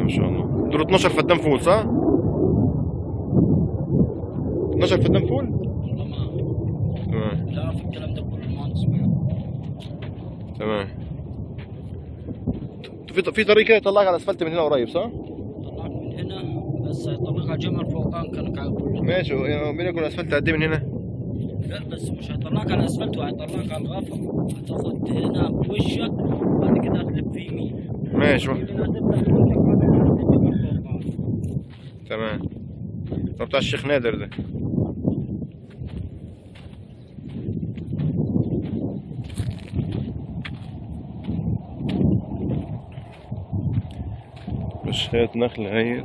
شاء الله دول 12 فدان فول صح 12 فدان فول والله ما تمام لا اعرف الكلام ده كله المهندس بيقول. تمام في في طريق كده يطلعك على الاسفلت من هنا قريب صح؟ طلعك من هنا بس هيطلعك على جمل فوقان كانك عاقول ماشي يعني بينك وبين الاسفلت قد ايه من هنا؟ لا بس مش هيطلعك على الاسفلت وهيطلعك على الغفر هتاخد هنا بوشك بعد كده هتلف يمين ماشي يمين هتبدا بوشك بعد كده هتلف جمل فوقان تمام ده بتاع الشيخ نادر ده مش هيت نخل هيت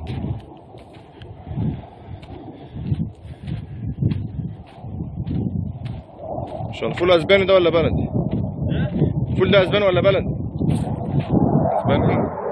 مش عارف فول اسباني ده ولا بلدي؟ فول ده اسباني ولا بلدي؟ اسباني